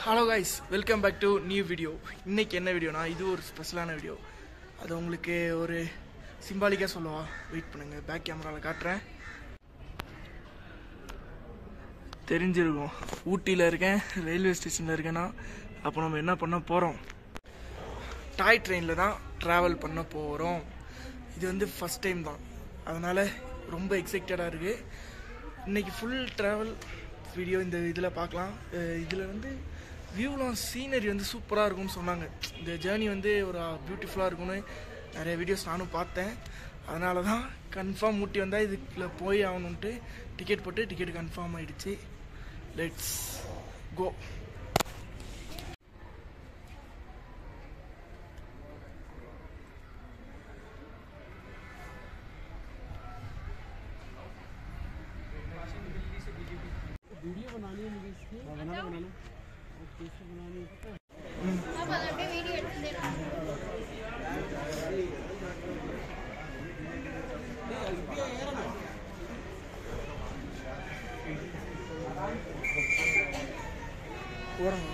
Hello guys welcome back to new video இன்னைக்கு என்ன வீடியோனா இது ஒரு ஸ்பெஷலான வீடியோ அது உங்களுக்கு ஒரு சிம்பாலிக்காக சொல்லவா வெயிட் பண்ணுங்க பேக் கேமராவில் காட்டுறேன் தெரிஞ்சிருக்கும் ஊட்டியில் இருக்கேன் ரயில்வே ஸ்டேஷனில் இருக்கேன்னா அப்போ நம்ம என்ன பண்ண போகிறோம் டாய் ட்ரெயினில் தான் ட்ராவல் பண்ண போகிறோம் இது வந்து ஃபஸ்ட் டைம் தான் அதனால் ரொம்ப எக்ஸைட்டடாக இருக்குது இன்னைக்கு ஃபுல் ட்ராவல் வீடியோ இந்த இதில் பார்க்கலாம் இதில் வந்து வியூலாம் சீனரி வந்து சூப்பராக இருக்கும்னு சொன்னாங்க இந்த ஜேர்னி வந்து ஒரு பியூட்டிஃபுல்லாக இருக்கும்னு நிறைய வீடியோஸ் நானும் பார்த்தேன் அதனால தான் கன்ஃபார்ம் ஊட்டி வந்தால் இதுக்குள்ள போய் ஆகணுன்ட்டு டிக்கெட் போட்டு டிக்கெட் கன்ஃபார்ம் ஆயிடுச்சு லெட்ஸ் கோ वीडियो बनानी है मुझे इसकी बनाना बनाना और कैसे बनानी है पता है आप अगर पे वीडियो एडिट देना போகிறோம்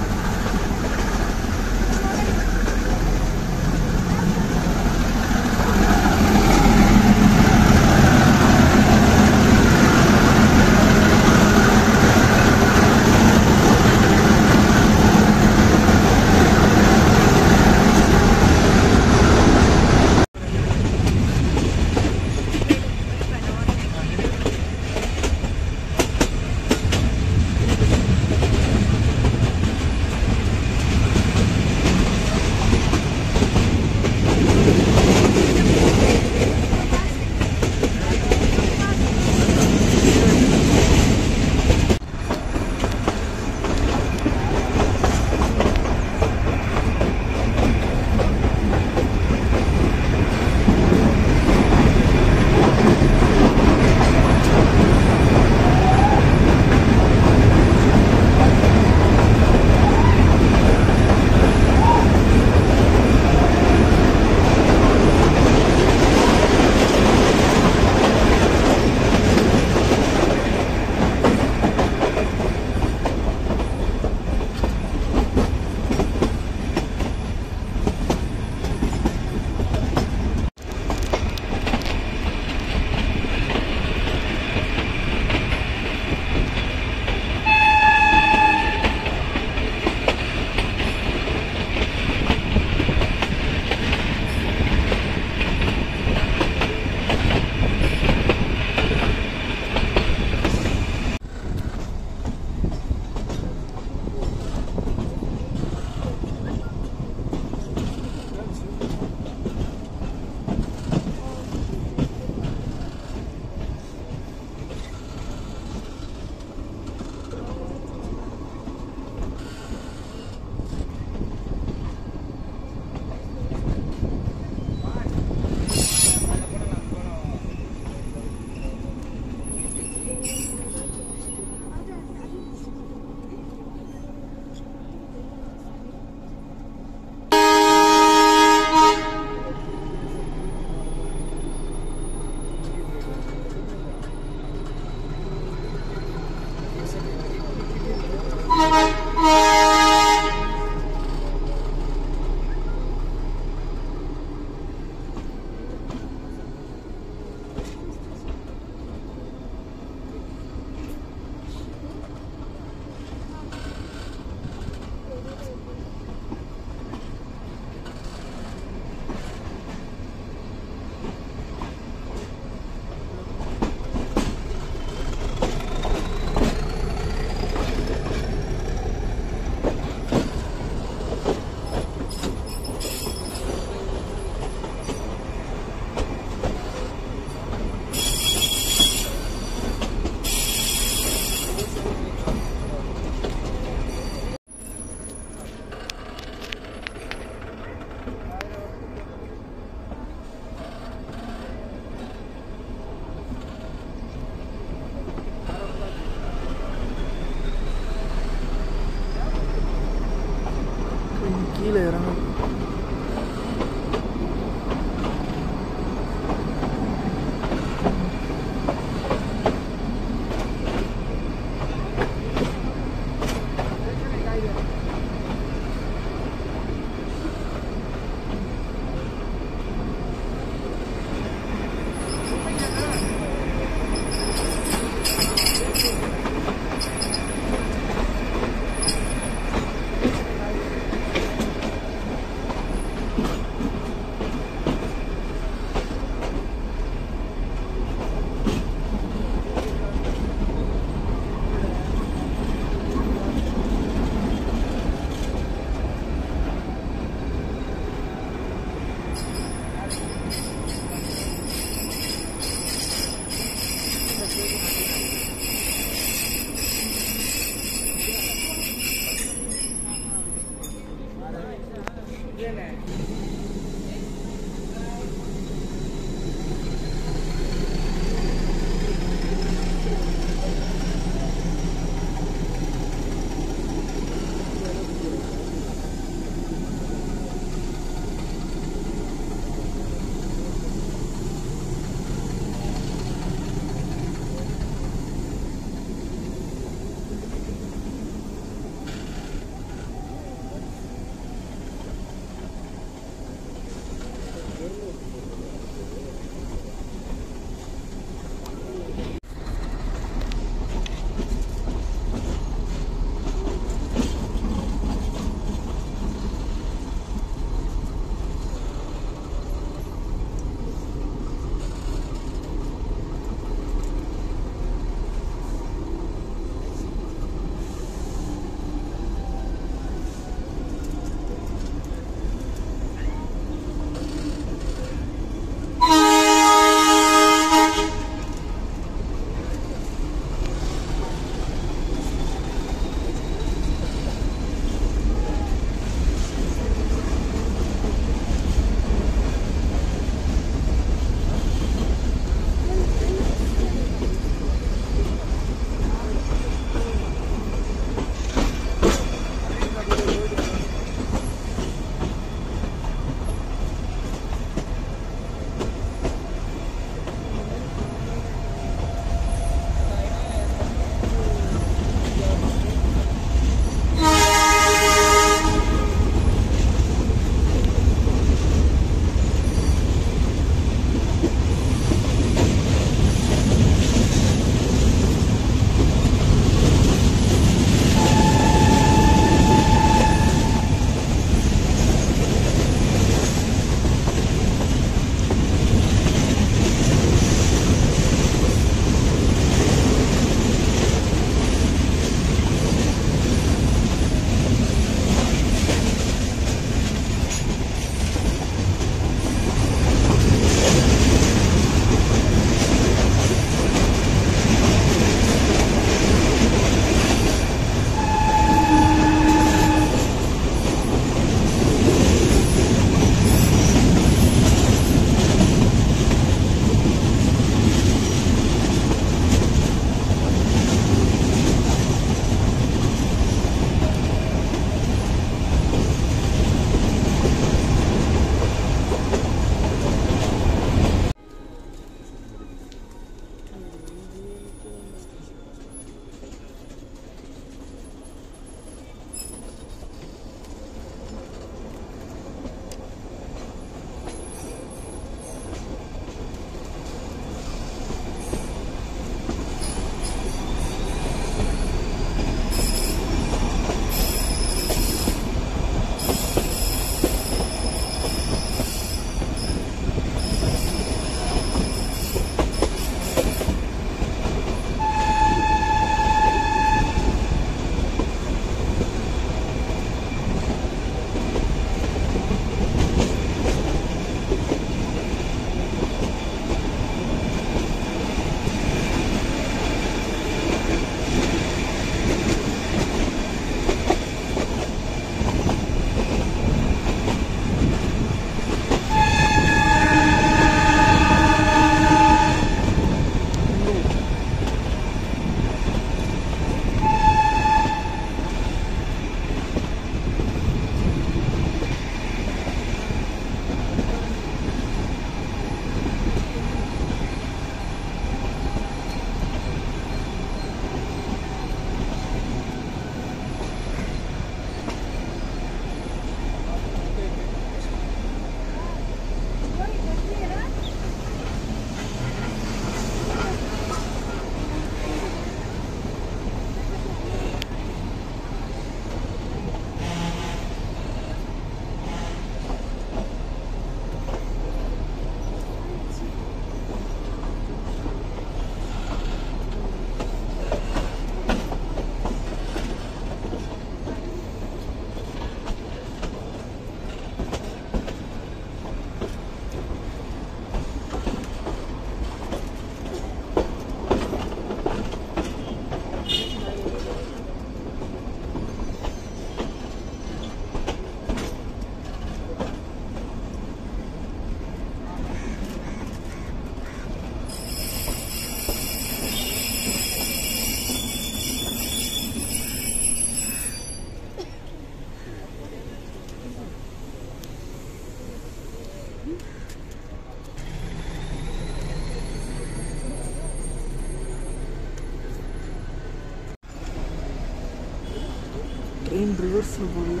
ட்ரெயின் ரிவர்ஸில் போகுது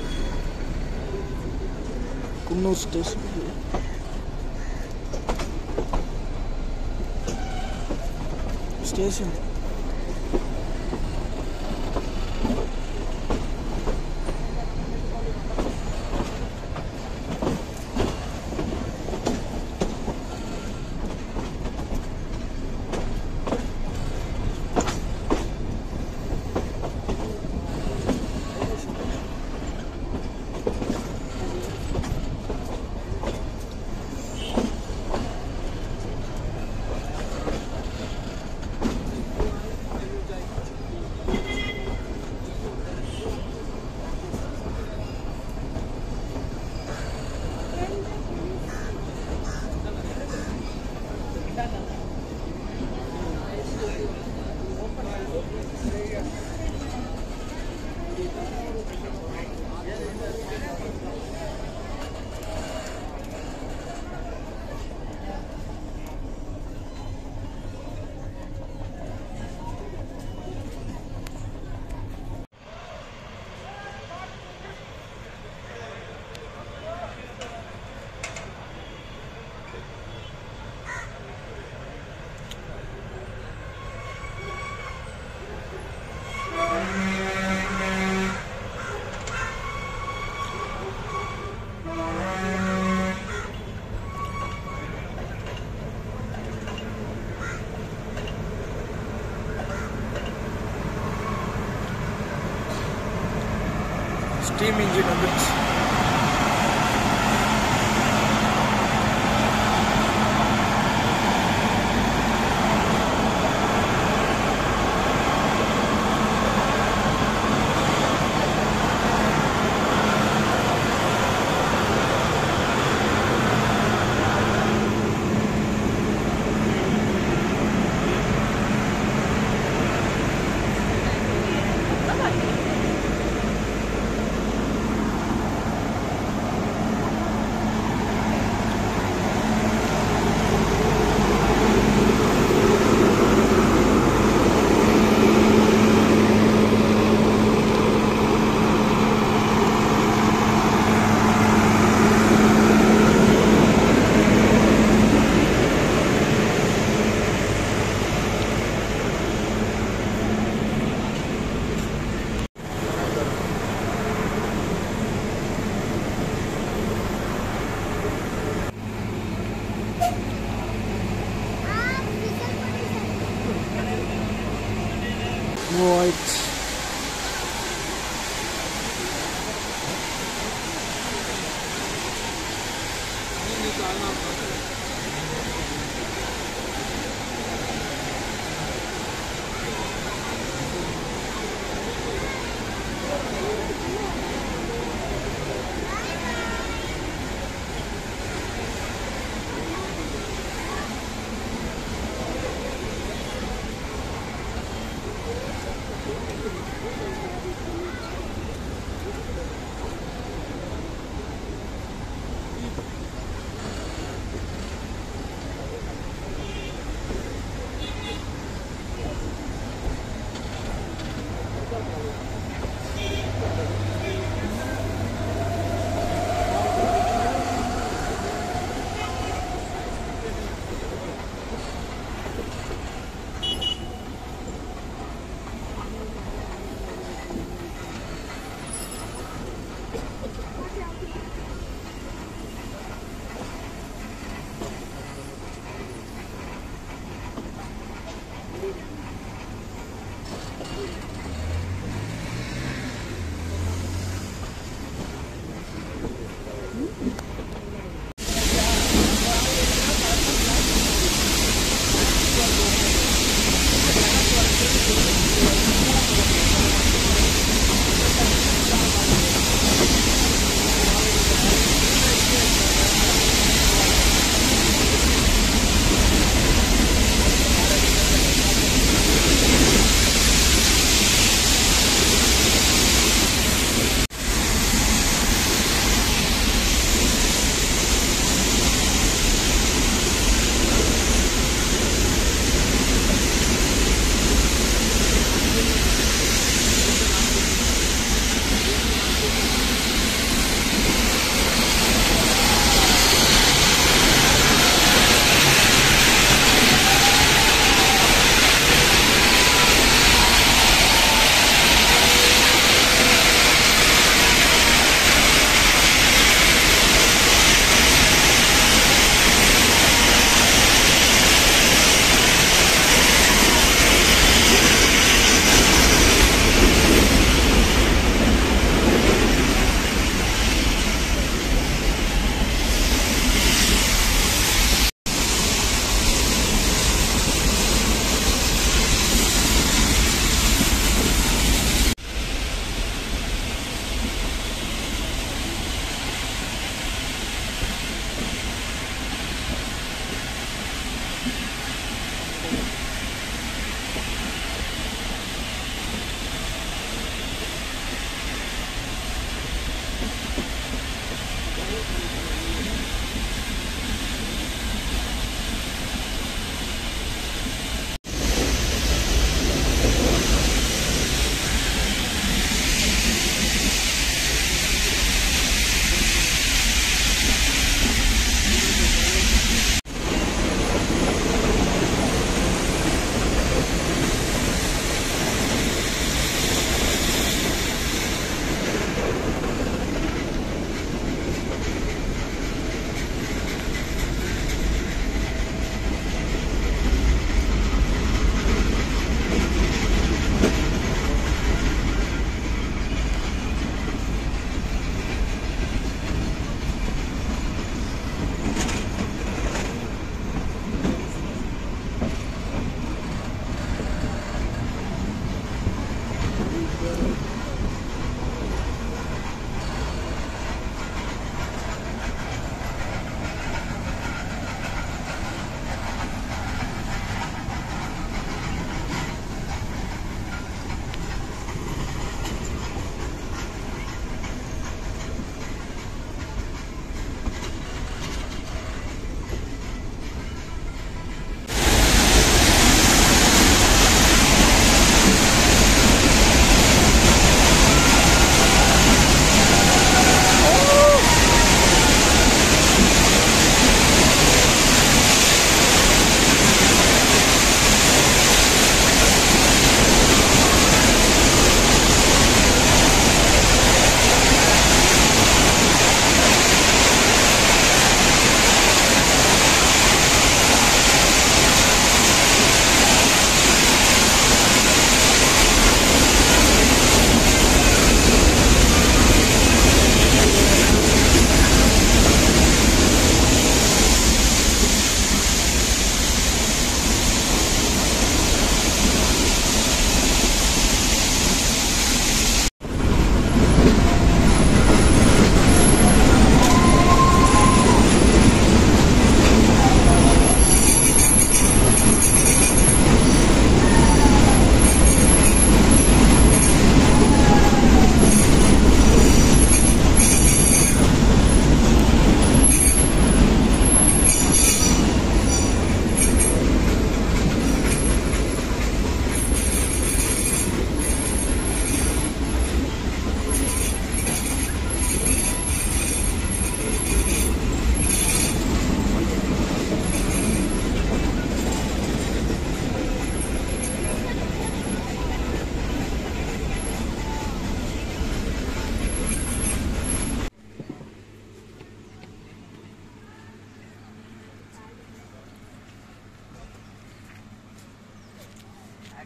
குன்னூர் ஸ்டேஷனுக்கு ஸ்டேஷன் ஸ்டீம் இன்ஜின் வந்துடுச்சு Right.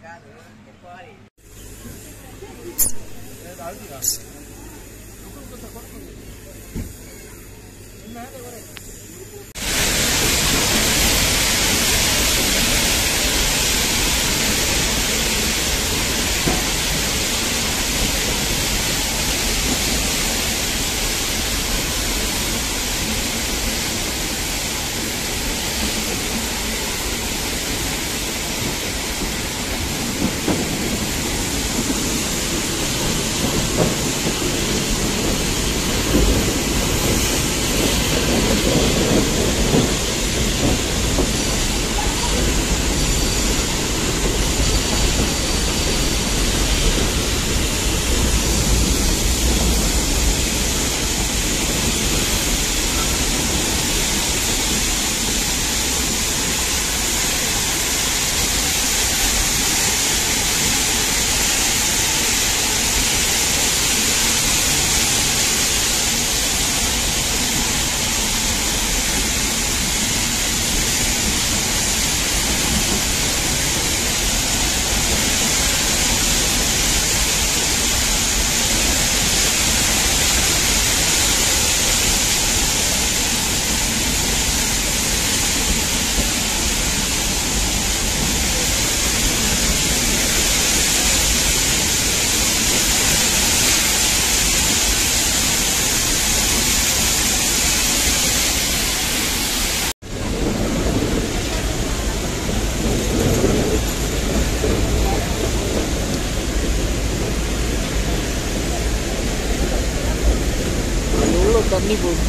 எவ்வளோ தண்ணி போகுது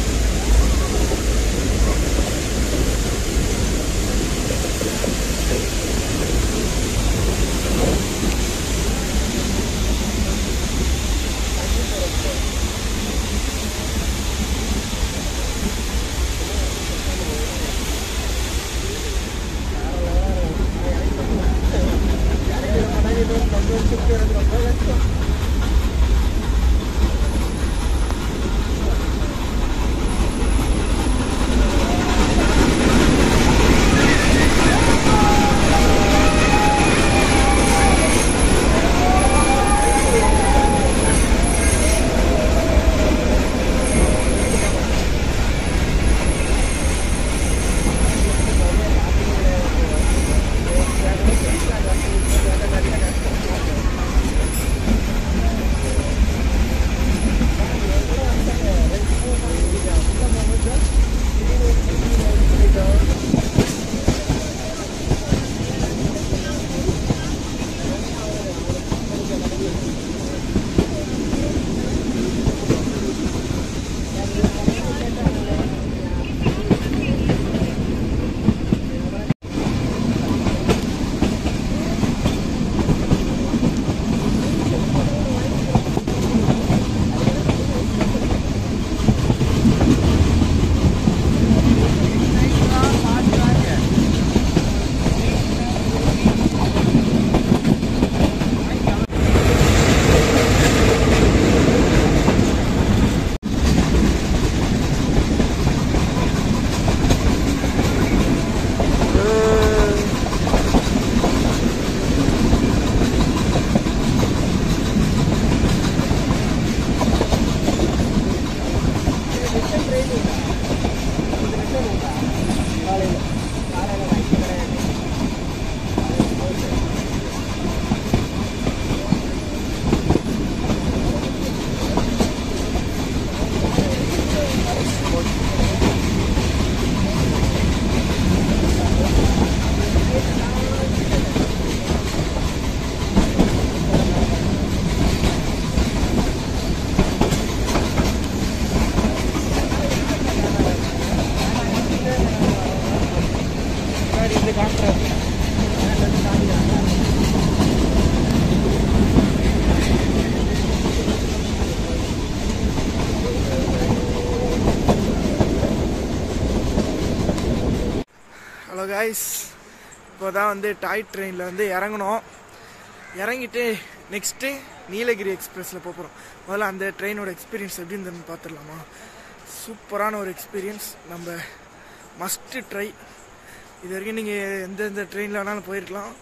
ஹலோ காய்ஸ் இப்போ தான் வந்து டாய் ட்ரெயினில் வந்து இறங்கணும் இறங்கிட்டு நெக்ஸ்ட்டு நீலகிரி எக்ஸ்பிரஸில் போகிறோம் முதல்ல அந்த ட்ரெயினோட எக்ஸ்பீரியன்ஸ் எப்படி இருந்ததுன்னு பார்த்துடலாமா சூப்பரான ஒரு எக்ஸ்பீரியன்ஸ் நம்ம மஸ்ட்டு ட்ரை இது வரைக்கும் நீங்கள் எந்தெந்த ட்ரெயினில் வேணாலும் போயிருக்கலாம்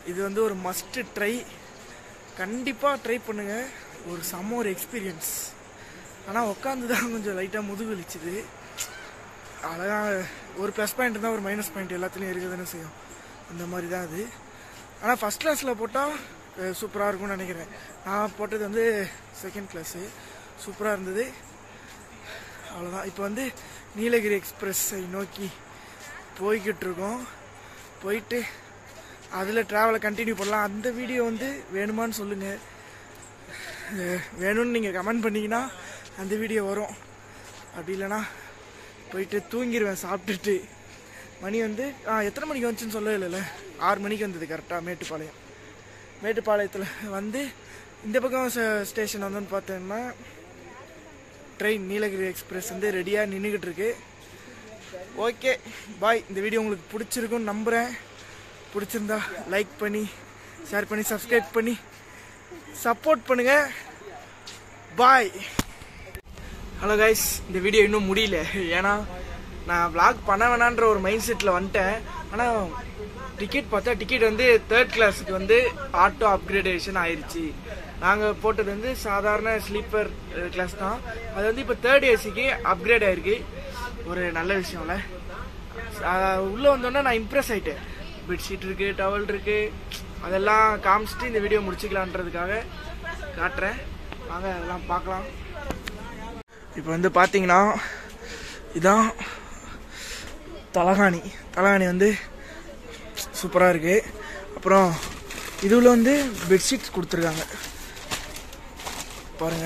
இது வந்து ஒரு மஸ்ட்டு ட்ரை கண்டிப்பாக ட்ரை பண்ணுங்க ஒரு செம்ம ஒரு எக்ஸ்பீரியன்ஸ் ஆனால் உட்காந்து தான் கொஞ்சம் லைட்டாக முதுகு வலிச்சுது அழகாக ஒரு ப்ளஸ் பாயிண்ட் தான் ஒரு மைனஸ் பாயிண்ட் எல்லாத்துலேயும் இருக்க தானே செய்யும் அந்த மாதிரி தான் அது ஆனால் ஃபஸ்ட் கிளாஸில் போட்டால் சூப்பராக இருக்கும்னு நினைக்கிறேன் நான் போட்டது வந்து செகண்ட் கிளாஸு சூப்பராக இருந்தது அவ்வளோதான் இப்போ வந்து நீலகிரி எக்ஸ்பிரஸை நோக்கி போய்கிட்டு இருக்கோம் போயிட்டு அதில் ட்ராவலை கண்டினியூ பண்ணலாம் அந்த வீடியோ வந்து வேணுமான்னு சொல்லுங்கள் அஹ் வேணும்னு நீங்கள் கமெண்ட் பண்ணீங்கன்னா அந்த வீடியோ வரும் அப்படி இல்லைன்னா போயிட்டு தூங்கிடுவேன் சாப்பிட்டுட்டு மணி வந்து ஆ எத்தனை மணிக்கு வந்துச்சுன்னு சொல்லவே இல்லைல்ல ஆறு மணிக்கு வந்தது கரெக்டாக மேட்டுப்பாளையம் மேட்டுப்பாளையத்தில் வந்து இந்த பக்கம் ஸ்டேஷன் வந்தோன்னு பார்த்தோம்னா ட்ரெயின் நீலகிரி எக்ஸ்பிரஸ் வந்து ரெடியாக நின்றுக்கிட்டு இருக்கு ஓகே பாய் இந்த வீடியோ உங்களுக்கு பிடிச்சிருக்குன்னு நம்புகிறேன் பிடிச்சிருந்தா லைக் பண்ணி ஷேர் பண்ணி சப்ஸ்கிரைப் பண்ணி சப்போர்ட் பண்ணுங்க பாய் ஹலோ கைஸ் இந்த வீடியோ இன்னும் முடியல ஏன்னா நான் vlog பண்ண வேணான்ற ஒரு மைண்ட் செட்டில் வந்துட்டேன் ஆனால் டிக்கெட் பார்த்தா டிக்கெட் வந்து தேர்ட் கிளாஸுக்கு வந்து ஆட்டோ அப்கிரேடேஷன் ஆயிருச்சு நாங்கள் போட்டது வந்து சாதாரண ஸ்லீப்பர் கிளாஸ் தான் அது வந்து இப்போ தேர்ட் ஏசிக்கு அப்கிரேட் ஆயிருக்கு ஒரு நல்ல விஷயம்ல ஆஹ் உள்ள வந்தோடனே நான் இம்ப்ரெஸ் ஆயிட்டேன் பெட்ஷீட் இருக்கு டவல் இருக்கு அதெல்லாம் காமிச்சிட்டு இந்த வீடியோ முடிச்சுக்கலான்றதுக்காக காட்டுறேன் வாங்க அதெல்லாம் பார்க்கலாம் இப்போ வந்து பார்த்தீங்கன்னா இதான் தலகாணி தலகாணி வந்து சூப்பராக இருக்கு அப்புறம் இதுல வந்து பெட்ஷீட்ஸ் கொடுத்துருக்காங்க பாருங்க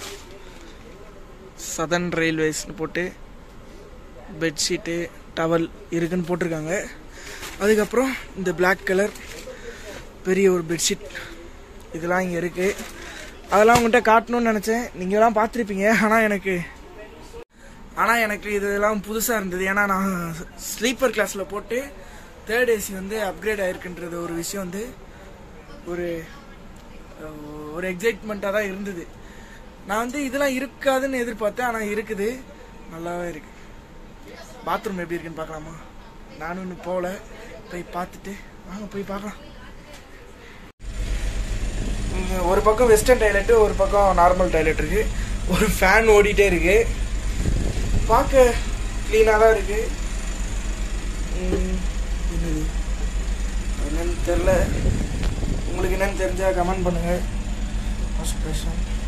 சதன் ரயில்வேஸ்னு போட்டு பெட்ஷீட்டு டவல் இருக்குன்னு போட்டிருக்காங்க அதுக்கப்புறம் இந்த Black கலர் பெரிய ஒரு பெட்ஷீட் இதெல்லாம் இங்கே இருக்குது அதெல்லாம் உங்கள்கிட்ட காட்டணும்னு நினச்சேன் நீங்களாம் பார்த்துருப்பீங்க ஆனால் எனக்கு ஆனால் எனக்கு இதெல்லாம் புதுசாக இருந்தது ஏன்னா நான் ஸ்லீப்பர் கிளாஸில் போட்டு தேர்ட் ஏசி வந்து அப்கிரேட் ஆயிருக்குன்றது ஒரு விஷயம் வந்து ஒரு அஹ், ஒரு எக்ஸைட்மெண்ட்டாக தான் இருந்தது நான் வந்து இதெல்லாம் இருக்காதுன்னு எதிர்பார்த்தேன் ஆனால் இருக்குது நல்லாவே இருக்கு பாத்ரூம் எப்படி இருக்குன்னு பார்க்கலாமா நானும் இன்னும் போகல போய் பார்த்துட்டு வாங்க போய் பார்க்கலாம் இங்க ஒரு பக்கம் வெஸ்டர்ன் டாய்லெட்டு ஒரு பக்கம் நார்மல் டாய்லெட் இருக்கு ஒரு ஃபேன் ஓடிட்டே இருக்கு பார்க்க க்ளீனாக தான் இருக்கு ம், என்னது என்னன்னு தெரில உங்களுக்கு என்னன்னு தெரிஞ்சா கமெண்ட் பண்ணுங்க ஃபர்ஸ்ட் கொஸ்டின்